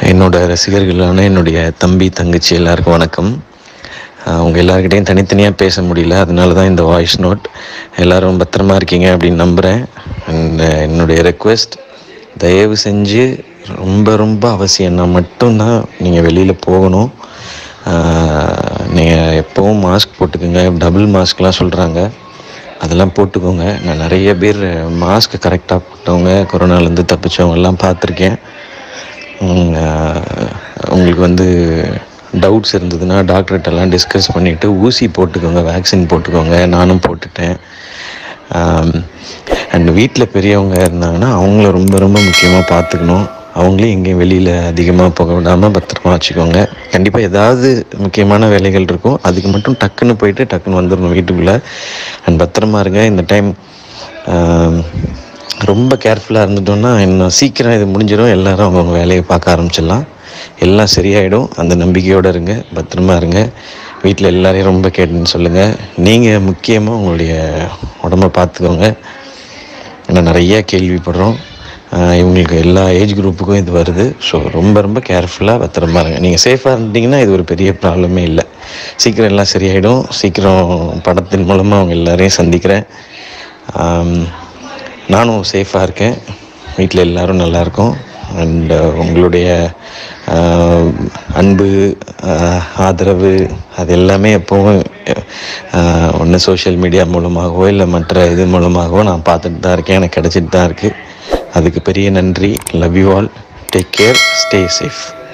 என்னோட ரசிகர்களான என்னுடைய தம்பி தங்கச்சி எல்லாருக்கும் வணக்கம் அவங்க எல்லாருக்கிட்டையும் தனித்தனியாக பேச முடியல அதனால தான் இந்த வாய்ஸ் நோட் எல்லோரும் பத்திரமா இருக்கீங்க அப்படின்னு நம்புகிறேன் அண்ட் என்னுடைய ரெக்வெஸ்ட் தயவு செஞ்சு ரொம்ப ரொம்ப அவசியம்னா மட்டும்தான் நீங்கள் வெளியில் போகணும் நீங்கள் எப்போவும் மாஸ்க் போட்டுக்கோங்க டபுள் மாஸ்க்லாம் சொல்கிறாங்க அதெல்லாம் போட்டுக்கோங்க நான் நிறைய பேர் மாஸ்க் கரெக்டாக போட்டவங்க கொரோனாலேருந்து தப்பிச்சவங்க எல்லாம் பார்த்துருக்கேன் உம், ஆஹ், உங்களுக்கு வந்து டவுட்ஸ் இருந்ததுன்னா டாக்டர்கிட்டலாம் டிஸ்கஸ் பண்ணிவிட்டு ஊசி போட்டுக்கோங்க வேக்சின் போட்டுக்கோங்க நானும் போட்டுட்டேன் அண்ட் வீட்டில் பெரியவங்க இருந்தாங்கன்னா அவங்கள ரொம்ப ரொம்ப முக்கியமாக பார்த்துக்கணும் அவங்களையும் எங்கேயும் வெளியில் அதிகமாக போக விடாமல் பத்திரமா வச்சுக்கோங்க கண்டிப்பாக ஏதாவது முக்கியமான வேலைகள் இருக்கும் அதுக்கு மட்டும் டக்குன்னு போயிட்டு டக்குன்னு வந்துடணும் வீட்டுக்குள்ளே அண்ட் பத்திரமா இருங்க இந்த டைம் ரொம்ப கேர்ஃபுல்லாக இருந்துட்டோம்னா இன்னும் சீக்கிரம் இது முடிஞ்சிடும் எல்லாரும் அவங்கவுங்க வேலையை பார்க்க ஆரம்பிச்சிடலாம் எல்லாம் சரியாயிடும் அந்த நம்பிக்கையோடு இருங்க பத்திரமா இருங்க வீட்டில் எல்லாரையும் ரொம்ப கேட்டுன்னு சொல்லுங்கள் நீங்கள் முக்கியமாக உங்களுடைய உடம்ப பார்த்துக்கோங்க ஏன்னா நிறைய கேள்விப்படுறோம் ஆஹ் இவங்களுக்கு எல்லா ஏஜ் குரூப்புக்கும் இது வருது ஸோ ரொம்ப ரொம்ப கேர்ஃபுல்லாக பத்திரமா இருங்க நீங்கள் சேஃபாக இருந்தீங்கன்னா இது ஒரு பெரிய ப்ராப்ளமே இல்லை சீக்கிரம் எல்லாம் சரியாயிடும் சீக்கிரம் படத்தின் மூலமாக அவங்க எல்லாரையும் சந்திக்கிறேன் ஆம், நானும் சேஃபாக இருக்கேன் வீட்டில் எல்லாரும் நல்லா இருக்கோம் அண்ட் உங்களுடைய ஆஹ், அன்பு ஆஹ், ஆதரவு அது எல்லாமே எப்போவும் ஒன்று சோஷியல் மீடியா மூலமாகவோ இல்லை மற்ற இது மூலமாகவோ நான் பார்த்துட்டு தான் இருக்கேன் எனக்கு கிடச்சிட்டு தான் இருக்குது அதுக்கு பெரிய நன்றி love you all take care stay safe